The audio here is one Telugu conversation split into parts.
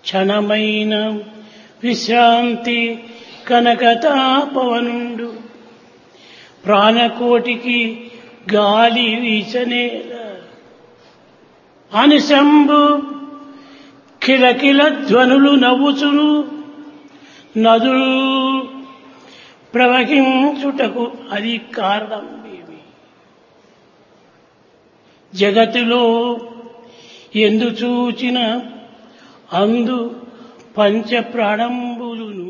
క్షణమైన విశ్రాంతి కనకతాపవనుండు ప్రాణకోటికి గాలి వీచనేల అనిశంభు కిలకిల ధ్వనులు నవ్వుచును నదులు ప్రవహించుటకు అది కారణం ఏమి జగతిలో ఎందు చూచిన అందు పంచ ప్రాణంబులును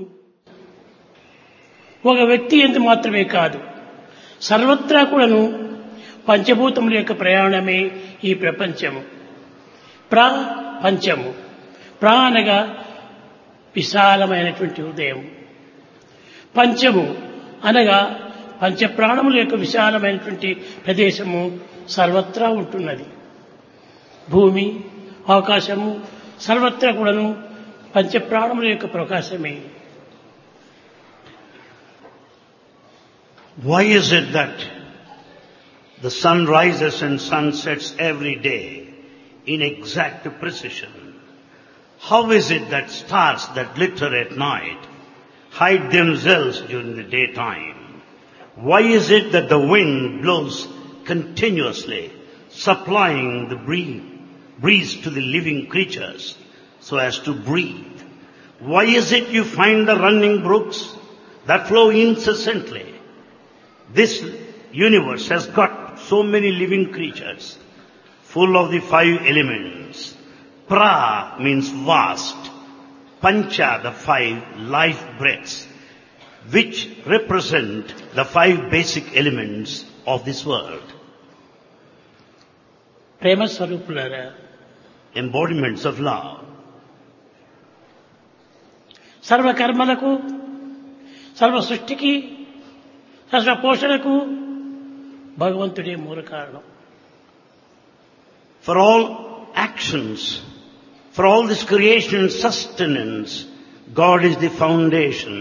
ఒక వ్యక్తి ఎందు మాత్రమే కాదు సర్వత్రా కూడాను పంచభూతముల యొక్క ప్రయాణమే ఈ ప్రపంచము ప్రా పంచము ప్రా అనగా విశాలమైనటువంటి హృదయం పంచము అనగా పంచప్రాణముల యొక్క విశాలమైనటువంటి ప్రదేశము సర్వత్రా ఉంటున్నది భూమి ఆకాశము సర్వత్రా కూడాను పంచప్రాణముల యొక్క ప్రకాశమే Why is it that the sun rises and sun sets every day in exact precision? How is it that stars that glitter at night hide themselves during the daytime? Why is it that the wind blows continuously, supplying the breeze, breeze to the living creatures so as to breathe? Why is it you find the running brooks that flow incessantly? This universe has got so many living creatures, full of the five elements. Pra means vast. Pancha, the five life breaths, which represent the five basic elements of this world, ప్రేమ స్వరూపులారా embodiments of love. సర్వకర్మలకు సర్వ సృష్టికి సర్వ పోషణకు భగవంతుడే మూల కారణం For all actions, for all this creation and sustenance, God is the foundation.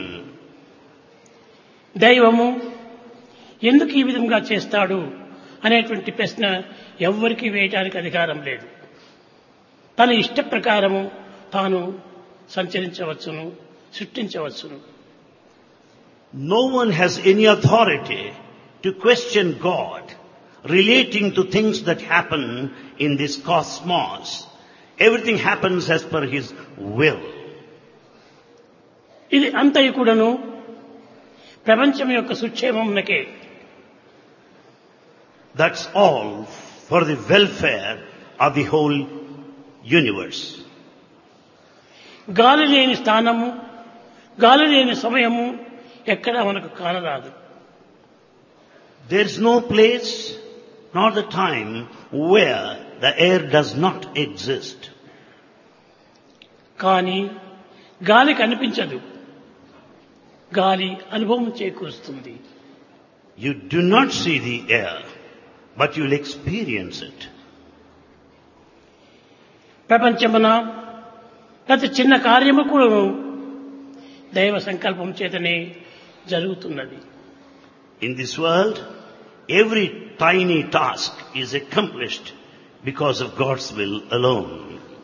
దైవము ఎందుకు ఈ విధంగా చేస్తాడు అనేటువంటి ప్రశ్న ఎవ్వరికి వేయటానికి అధికారం లేదు తన ఇష్ట ప్రకారము తాను సంచరించవచ్చును సృష్టించవచ్చును No one has any authority to question God relating to things that happen in this cosmos. Everything happens as per His will. ఇది అంతయు కూడాను ప్రపంచం యొక్క సుక్షేమమునకే That's all for the welfare of the whole universe. గాలి లేని స్థానము గాలి లేని సమయము ఎక్కడా మనకు కానరాదు There's no place nor the time where the air does not exist. కానీ గాలి కనిపించదు గాలి అనుభవం చేకూరుస్తుంది You do not see the air, but you'll experience it. ప్రపంచమున ప్రతి చిన్న కార్యము కూడా దైవ సంకల్పం చేతనే జరుగుతున్నది In this world, every tiny task is accomplished because of God's will alone.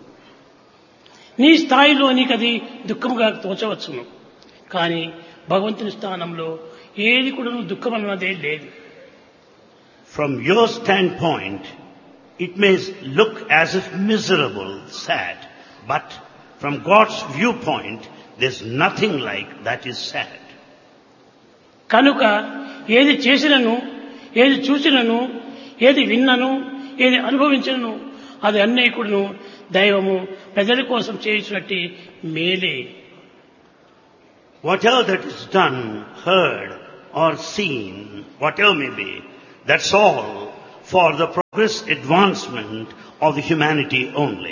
నీ స్థాయిలో నీకు అది దుఃఖముగా తోచవచ్చును కానీ భగవంతుని స్థానంలో ఏది కూడా దుఃఖం అన్నదే లేదు From your standpoint, it may look as if miserable, sad, but from God's viewpoint, there's nothing like that is sad. కనుక ఏది చేసినను ఏది చూసినను ఏది విన్నను ఏది అనుభవించినను అది అన్నీ కూడాను దైవము ప్రజల కోసం చేసినట్టు మేలే Whatever that is done, heard, or seen, whatever may be, that's all for the progress advancement of the humanity only.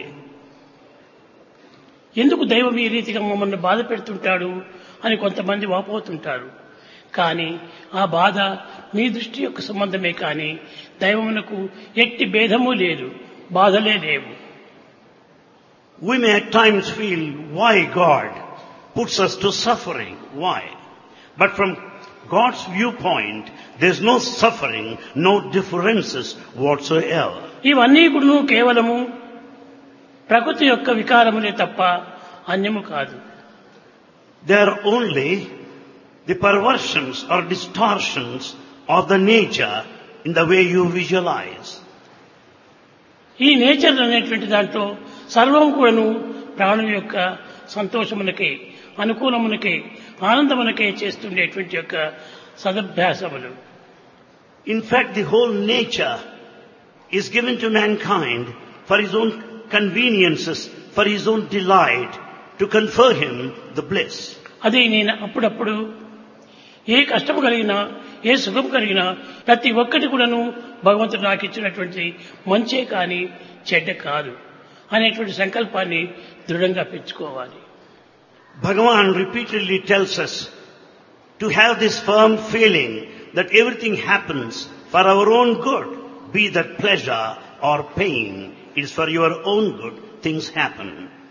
ఎందుకు దైవం ఈ రీతిగా మమ్మల్ని బాధ పెడుతుంటాడు అని కొంతమంది వాపోతుంటారు కానీ ఆ బాధ మీ దృష్టి యొక్క సంబంధమే కానీ దైవమునకు ఎట్టి భేదము లేదు బాధలే లేవు We may at times feel why God puts us to suffering. Why? But from God's viewpoint, there's no suffering, no differences whatsoever. ఇవన్నీ కూడా కేవలము ప్రకృతి యొక్క వికారములే తప్ప అన్యము కాదు They are only the perversions or distortions of the nature in the way you visualize. ఈ నేచర్ అనేటువంటి దాంట్లో సర్వం కూడాను ప్రాణుల యొక్క సంతోషమునకే అనుకూలమునకే ఆనందమునకే చేస్తుండేటువంటి యొక్క సదభ్యాసములు In fact, the whole nature is given to mankind for his own conveniences, for his own delight, to confer him the bliss. అది నేను అప్పుడప్పుడు ఏ కష్టము కలిగినా ఏ సుఖం కలిగినా ప్రతి ఒక్కటి కూడాను భగవంతుడు నాకు ఇచ్చినటువంటి మంచే కానీ చెడ్డ కాదు అనేటువంటి సంకల్పాన్ని దృఢంగా పెంచుకోవాలి Bhagavan repeatedly tells us to have this firm feeling that everything happens for our own good, be that pleasure or pain. It is for your own good things happen.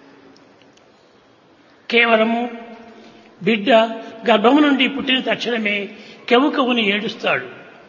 కేవలము బిడ్డ గర్భము నుండి పుట్టిన తక్షణమే కెవు కవుని ఏడుస్తాడు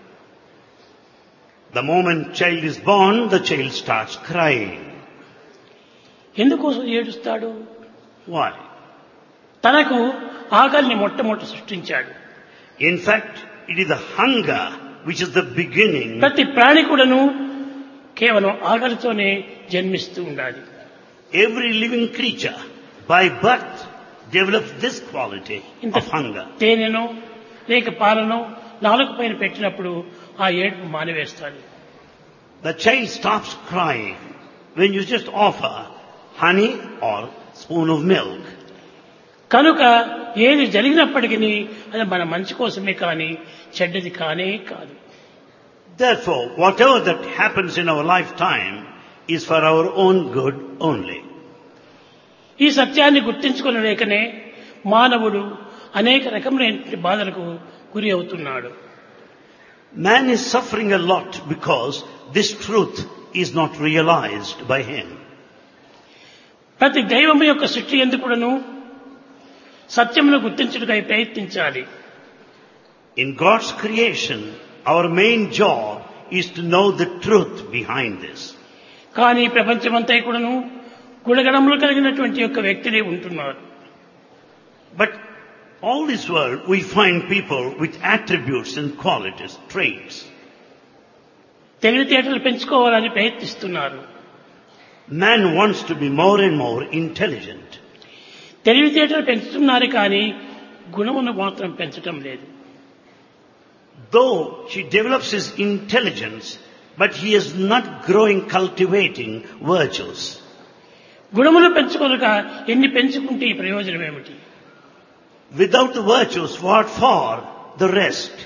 The moment child is born, the child starts crying. ఎందుకోసం ఏడుస్తాడు Why? తనకు ఆకలిని మొట్టమొదట సృష్టించాడు In fact, it is the hunger which is the beginning. ప్రతి ప్రాణి కూడాను కేవలం ఆకలితోనే జన్మిస్తూ ఉండాలి Every living creature by birth develops this quality ఇంత of hunger. తేనెనో లేక పాలనో నాలుగు పైన పెట్టినప్పుడు ఆ ఏడుపు మానివేస్తాడు The child stops crying when you just offer honey or spoon of milk. కనుక ఏది జరిగినప్పటికీ అది మన మంచి కోసమే కానీ చెడ్డది కానే కాదు Therefore, whatever that happens in our lifetime is for our own good only. ఈ సత్యాన్ని గుర్తించుకుని లేకనే మానవుడు అనేక రకములైన బాధలకు గురి అవుతున్నాడు Man is suffering a lot because this truth is not realized by him. ప్రతి దైవం యొక్క సృష్టి ఎందుకుడను సత్యమును గుర్తించుటకై ప్రయత్నించాలి In God's creation, our main job is to know the truth behind this. కానీ ప్రపంచమంతా కూడాను గుణగణములు కలిగినటువంటి యొక్క వ్యక్తులే ఉంటున్నారు But all this world, we find people with attributes and qualities, traits. తెలివితేటలు పెంచుకోవాలని ప్రయత్నిస్తున్నారు Man wants to be more and more intelligent. తెలివితేటలు పెంచుతున్నారు కానీ గుణమును మాత్రం పెంచటం లేదు Though he develops his intelligence, but he is not growing cultivating virtues. గుణములు పెంచుకోలేక ఎన్ని పెంచుకుంటే ఈ ప్రయోజనం ఏమిటి Without the virtues, what for the rest?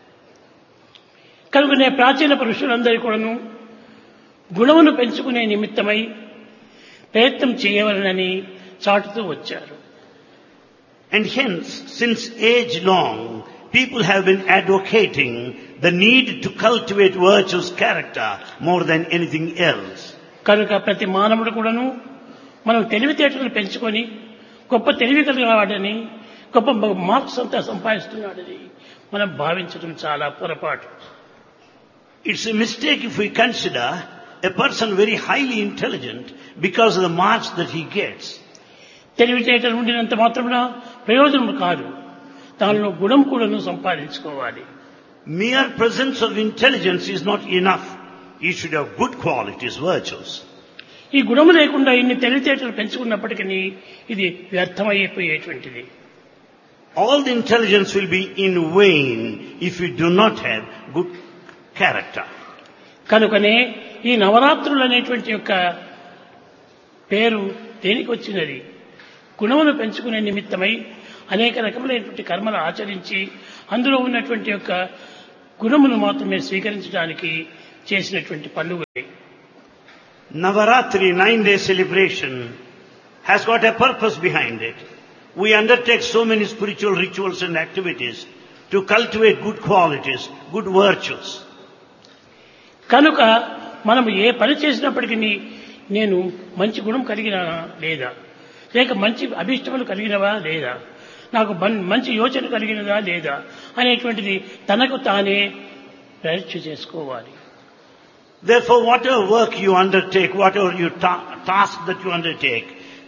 కనుకనే ప్రాచీన పురుషులందరూ కూడాను గుణమును పెంచుకునే నిమిత్తమై ప్రయత్నం చేయవలనని చాటుతూ వచ్చారు And hence, since age long, people have been advocating the need to cultivate virtues character more than anything else. కనుక ప్రతి మానవుడు కూడాను మనం తెలివితేటలు పెంచుకొని గొప్ప తెలివి కలిగిన వాడని గొప్ప మార్క్స్ అంతా సంపాదిస్తున్నాడని మనం భావించడం చాలా పొరపాటు It's a mistake if we consider a person very highly intelligent because of the marks that he gets. తెలివితేటలు ఉండినంత మాత్రమున ప్రయోజనం కాదు దానిలో గుణం కూడాను సంపాదించుకోవాలి Mere presence of intelligence is not enough. You should have good qualities, virtues. ఈ గుణము లేకుండా ఇన్ని తెలివితేటలు పెంచుకున్నప్పటికీ ఇది వ్యర్థమైపోయేటువంటిది All the intelligence will be in vain if you do not have good character. కనుకనే ఈ నవరాత్రులు అనేటువంటి యొక్క పేరు దేనికి వచ్చినది గుణమును పెంచుకునే నిమిత్తమై అనేక రకములైనటువంటి కర్మలు ఆచరించి అందులో ఉన్నటువంటి యొక్క గుణమును మాత్రమే స్వీకరించడానికి చేసినటువంటి పండుగ Navaratri, nine day celebration, has got a purpose behind it. We undertake so many spiritual rituals and activities to cultivate good qualities, good virtues. కనుక మనం ఏ పని చేసినప్పటికీ నేను మంచి గుణం కలిగినానా లేదా లేక మంచి అభిష్టములు కలిగినవా లేదా నాకు మన్- మంచి యోచన కలిగినదా లేదా అనేటువంటిది తనకు తానే పరీక్ష చేసుకోవాలి Therefore, whatever work you undertake, whatever you ta- task that you undertake,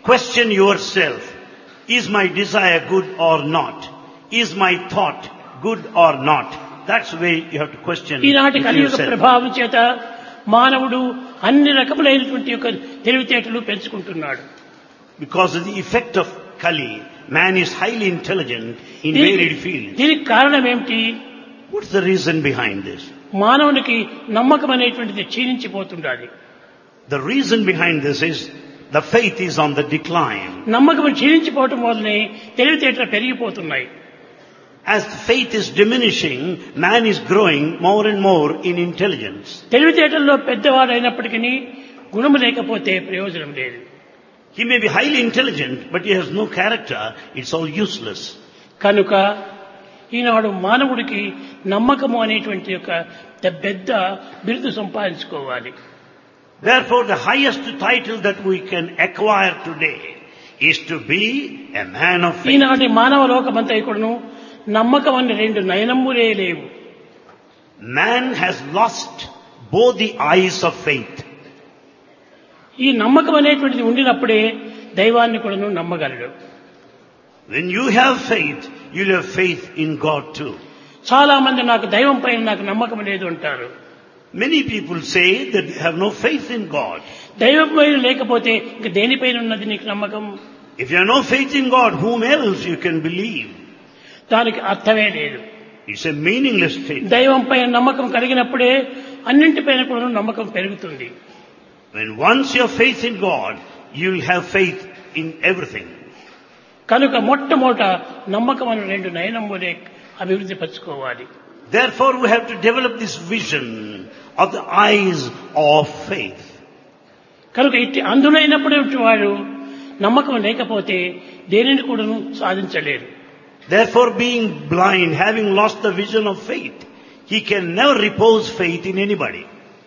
question yourself, is my desire good or not? Is my thought good or not? That's the way you have to question ఈనాటి with కలియుగ yourself. ప్రభావం చేత మానవుడు అన్ని రకములైనటువంటి యొక్క తెలివితేటలు పెంచుకుంటున్నాడు Because of the effect of Kali, man is highly intelligent in దీనికి- varied fields. దీనికి కారణం ఏమిటి What's the reason behind this? మానవునికి నమ్మకం అనేటువంటిది క్షీణించిపోతుండాలి The reason behind this is the faith is on the decline. నమ్మకం క్షీణించిపోవటం వల్లనే తెలివితేటలు పెరిగిపోతున్నాయి As faith is diminishing, man is growing more and more in intelligence. తెలివితేటల్లో పెద్దవాడైనప్పటికీ గుణము లేకపోతే ప్రయోజనం లేదు He may be highly intelligent, but he has no character. It's all useless. కనుక ఈనాడు మానవుడికి నమ్మకము అనేటువంటి యొక్క ద- పెద్ద బిరుదు సంపాదించుకోవాలి Therefore, the highest title that we can acquire today is to be a man of faith. ఈనాటి మానవ లోకమంతా ఇక్కడను నమ్మకం అనే రెండు నయనమ్ములే లేవు Man has lost both the eyes of faith. ఈ నమ్మకం అనేటువంటిది ఉండినప్పుడే దైవాన్ని కూడాను నమ్మగలడు When you have faith, you'll have faith in God too. చాలా మంది నాకు దైవం పైన నాకు నమ్మకం లేదు అంటారు Many people say that they have no faith in God. దైవం పైన లేకపోతే ఇంక దేనిపైన ఉన్నది నీకు నమ్మకం If you have no faith in God, whom else you can believe? దానికి అర్థమే లేదు It's a meaningless statement. దైవం పైన నమ్మకం కలిగినప్పుడే అన్నింటిపైన కూడా నమ్మకం పెరుగుతుంది When once you have faith in God, you'll have faith in everything. కనుక మొట్టమొదట నమ్మకం అనే రెండు నయనమ్ములే అభివృద్ధి పరచుకోవాలి Therefore, we have to develop this vision of the eyes of faith. కనుక ఇట్టి అందులైనప్పుడు వాడు నమ్మకం లేకపోతే దేనిని కూడాను సాధించలేరు Therefore, being blind, having lost the vision of faith, he can never repose faith in anybody.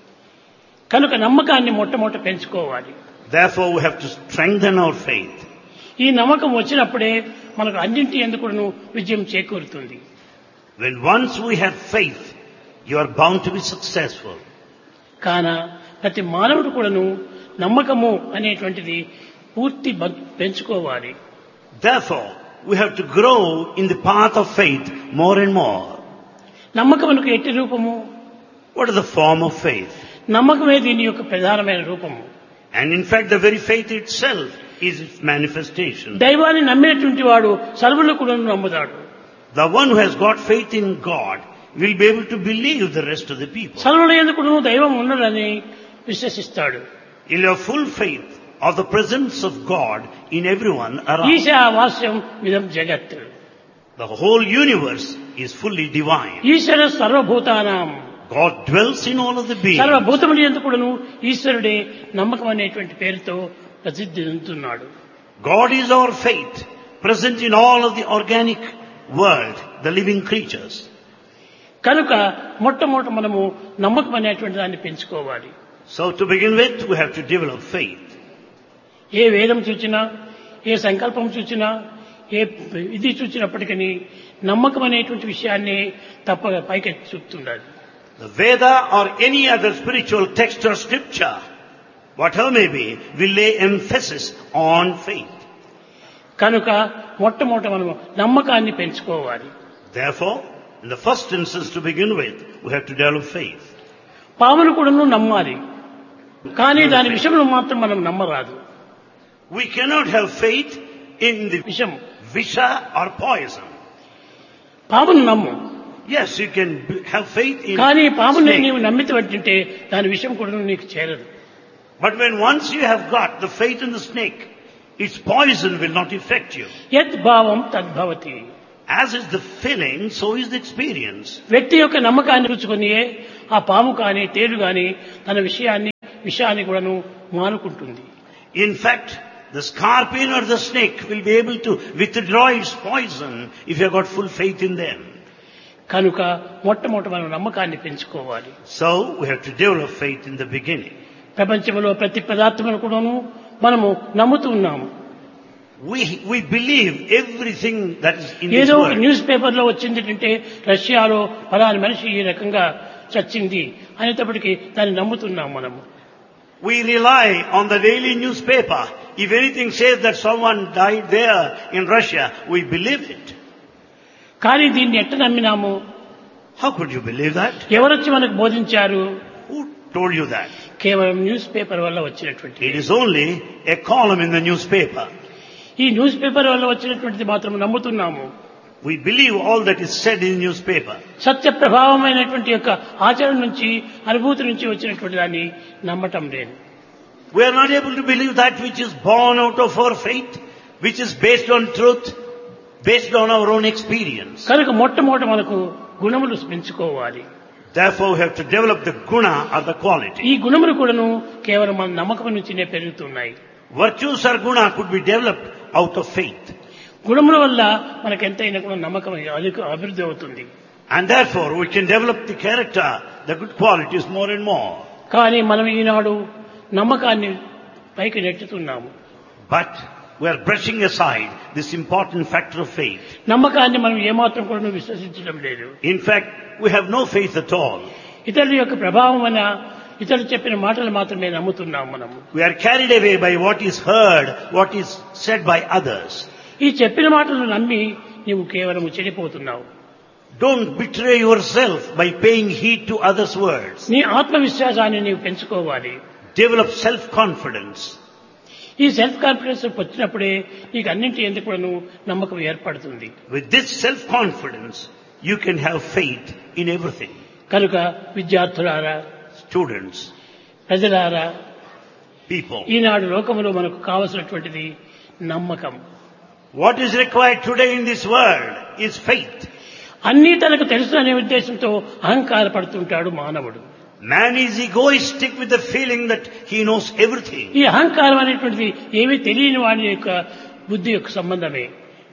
కనుక నమ్మకాన్ని మొట్టమొదట పెంచుకోవాలి Therefore, we have to strengthen our faith. ఈ నమ్మకం వచ్చినప్పుడే మనకు అన్నింటి ఎందుకును విజయం చేకూరుతుంది When once we have faith, you are bound to be successful. కాన ప్రతి మానవుడు కూడాను నమ్మకము అనేటువంటిది పూర్తి బ- పెంచుకోవాలి Therefore, we have to grow in the path of faith more and more. నమ్మకమునకు ఎట్టి రూపము What is the form of faith? నమ్మకమే దీని యొక్క ప్రధానమైన రూపము And in fact, the very faith itself is its manifestation. దైవాన్ని నమ్మినటువంటి వాడు సర్వులు కూడా నమ్ముతాడు The one who has got faith in God will be able to believe the rest of the people. సర్వుల ఎందుకు దైవం ఉన్నదని విశ్వసిస్తాడు He'll have full faith of the presence of God in everyone around. ఈశా వాస్యం విధం జగత్ The whole universe is fully divine. ఈశ్వర సర్వభూతానాం God dwells in all of the beings. సర్వభూతములు ఎందుకును ఈశ్వరుడే నమ్మకం అనేటువంటి పేరుతో ప్రసిద్ధి చెందుతున్నాడు God is our faith, present in all of the organic world, the living creatures. కనుక మొట్టమొదట మనము నమ్మకం అనేటువంటి దాన్ని పెంచుకోవాలి So to begin with, we have to develop faith. ఏ వేదం చూచినా ఏ సంకల్పం చూచినా ఏ ఇది చూచినప్పటికీ నమ్మకం అనేటువంటి విషయాన్ని తప్ప పైకెత్తి చూపుతుండాలి The Veda or any other spiritual text or scripture, whatever may be, will lay emphasis on faith. కనుక మొట్టమొదట మనము నమ్మకాన్ని పెంచుకోవాలి Therefore, in the first instance to begin with, we have to develop faith. పామును కూడాను నమ్మాలి కానీ దాని విషయంలో మాత్రం మనం నమ్మరాదు We cannot have faith in the విషం visha or poison. పామును నమ్ము Yes, you can b- have faith in కానీ పాముని snake. నీవు నమ్మితే దాని విషయం కూడా నీకు చేరదు But when once you have got the faith in the snake, its poison will not affect you. యత్ భావం తద్భవతి As is the feeling, so is the experience. వ్యక్తి యొక్క నమ్మకాన్ని రుచుకొని ఆ పాము కానీ తేలు కానీ తన విషయాన్ని విషయాన్ని కూడాను మానుకుంటుంది In fact, the scorpion or the snake will be able to withdraw its poison if you have got full faith in them. కనుక మొట్టమొదట మనం నమ్మకాన్ని పెంచుకోవాలి So we have to develop faith in the beginning. ప్రపంచంలో ప్రతి పదార్థమును కూడాను మనము నమ్ముతూ ఉన్నాము We, we believe everything that is in this ఏదో ఒక world. న్యూస్ పేపర్లో వచ్చింది అంటే రష్యాలో ఫలాని మనిషి ఈ రకంగా చచ్చింది అనేటప్పటికీ దాన్ని నమ్ముతున్నాం మనము We rely on the daily newspaper If anything says that someone died there in Russia, we believe it. కానీ దీన్ని ఎట్ట నమ్మినాము How could you believe that? ఎవరొచ్చి మనకు బోధించారు Who told you that? కేవలం న్యూస్ పేపర్ వల్ల వచ్చినటువంటి It is only a column in the newspaper. ఈ న్యూస్ పేపర్ వల్ల వచ్చినటువంటిది మాత్రం నమ్ముతున్నాము We believe all that is said in newspaper. సత్య ప్రభావమైనటువంటి యొక్క ఆచరణ నుంచి అనుభూతి నుంచి వచ్చినటువంటి దాన్ని నమ్మటం లేదు We are not able to believe that which is born out of our faith, which is based on truth, based on our own experience. కనుక మొట్టమొదట మనకు గుణములు పెంచుకోవాలి Therefore, we have to develop the guna or the quality. ఈ గుణములు కూడాను కేవలం మన నమ్మకం నుంచినే పెరుగుతున్నాయి Virtues or guna could be developed out of faith. గుణముల వల్ల మనకు ఎంతైనా కూడా నమ్మకం అధిక అభివృద్ధి అవుతుంది And therefore, we can develop the character, the good qualities more and more. కానీ మనం ఈనాడు నమ్మకాన్ని పైకి నెట్టుతున్నాము But we are brushing aside this important factor of faith. నమ్మకాన్ని మనం ఏమాత్రం కూడా విశ్వసించడం లేదు In fact, we have no faith at all. ఇతరుల యొక్క ప్రభావం వల్ల ఇతరులు చెప్పిన మాటలు మాత్రమే నమ్ముతున్నాం మనము We are carried away by what is heard, what is said by others. ఈ చెప్పిన మాటలు నమ్మి నీవు కేవలం చెడిపోతున్నావు Don't betray yourself by paying heed to others' words. నీ ఆత్మవిశ్వాసాన్ని నీవు పెంచుకోవాలి Develop self-confidence. ఈ సెల్ఫ్ కాన్ఫిడెన్స్ వచ్చినప్పుడే నీకు అన్నింటి ఎందుకు కూడాను నమ్మకం ఏర్పడుతుంది With this self-confidence, you can have faith in everything. కనుక విద్యార్థులారా Students, ప్రజలారా people. ఈనాడు లోకంలో మనకు కావలసినటువంటిది నమ్మకం What is required today in this world is faith. అన్నీ తనకు తెలుసు అనే ఉద్దేశంతో అహంకార పడుతుంటాడు మానవుడు Man is egoistic with the feeling that he knows everything. ఈ అహంకారం అనేటువంటిది ఏమీ తెలియని వాడి యొక్క బుద్ధి యొక్క సంబంధమే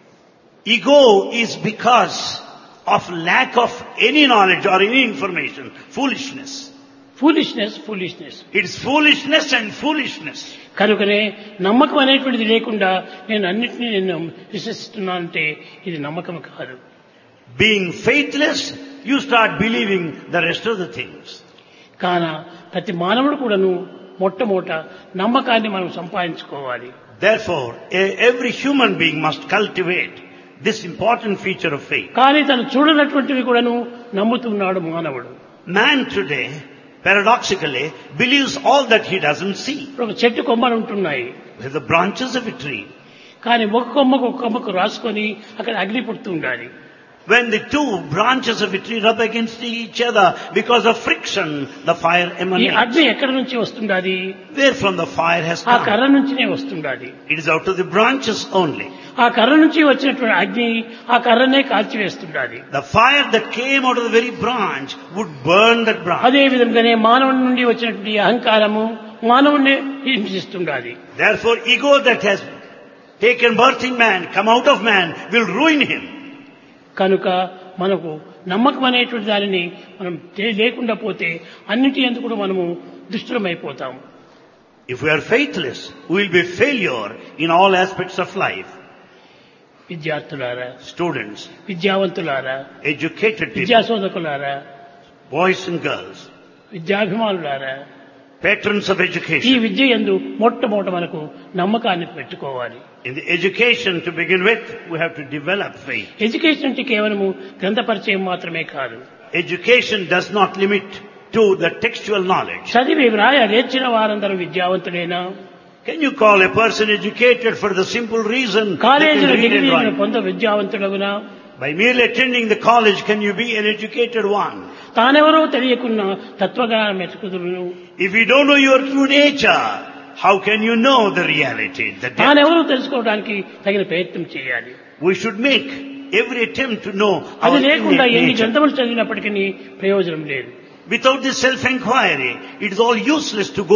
Ego is because of lack of any knowledge or any information. Foolishness. Foolishness foolishness It is foolishness and foolishness. కనుకనే నమ్మకం అనేటువంటిది లేకుండా నేను అన్నిటినీ నేను విశ్వసిస్తున్నానంటే ఇది నమ్మకం కాదు Being faithless, you start believing the rest of the things. కాన ప్రతి మానవుడు కూడాను మొట్టమొదట నమ్మకాన్ని మనం సంపాదించుకోవాలి Therefore, e- every human being must cultivate this important feature of faith. కానీ తను చూడనటువంటివి కూడాను నమ్ముతున్నాడు మానవుడు Man today, paradoxically, believes all that he doesn't see. ఇప్పుడు ఒక చెట్టు కొమ్మలు ఉంటున్నాయి With the branches of a tree. కానీ ఒక కొమ్మకు ఒక కొమ్మకు రాసుకొని అక్కడ అగ్ని పుడుతూ ఉండాలి When the two branches of a tree rub against each other because of friction, the fire ఈ emanates. అగ్ని ఎక్కడి నుంచి వస్తుండాది Where from the fire has ఆ come? కర్ర నుంచినే వస్తుండాది It is out of the branches only. ఆ కర్ర నుంచి వచ్చినటువంటి అగ్ని ఆ కర్రనే కాల్చివేస్తుండాది The fire that came out of the very branch would burn that branch. అదే విధంగానే మానవుడి నుండి వచ్చినటువంటి అహంకారము మానవుడిని హింసిస్తుండాది Therefore, ego that has taken birth in man, come out of man, will ruin him. కనుక మనకు నమ్మకం అనేటువంటి దానిని మనం తె- లేకుండా పోతే అన్నిటి ఎందుకు కూడా మనము దుష్టులమైపోతాం If we are faithless, we will be failure in all aspects of life. విద్యార్థులారా Students, విద్యావంతులారా educated people, విద్యాశోధకులారా boys and girls, విద్యాభిమానులారా patrons of ఈ education. విద్య ఎందు మొట్టమొదట మనకు నమ్మకాన్ని పెట్టుకోవాలి In the education to begin with, we have to develop faith. Education అంటే కేవలము గ్రంథ పరిచయం మాత్రమే కాదు Education does not limit to the textual knowledge. చదివి వ్రాయ నేర్చిన వారందరూ విద్యావంతులేనా Can you call a person educated for the simple reason they can కాలేజీలో read and డిగ్రీలను write? పొంద విద్యావంతుడగునా By merely attending the college, can you be an educated one? తానెవరో తెలియకున్నా తత్వజ్ఞానం ఎత్తుకుదురును If you don't know your true nature, how can you know the reality? The depth? తానెవరో తెలుసుకోవడానికి తగిన ప్రయత్నం చేయాలి We should make every attempt to know అది our లేకుండా innate ఎన్ని nature. గ్రంథములు చదివినప్పటికీ ప్రయోజనం లేదు Without this self-inquiry, it is all useless to go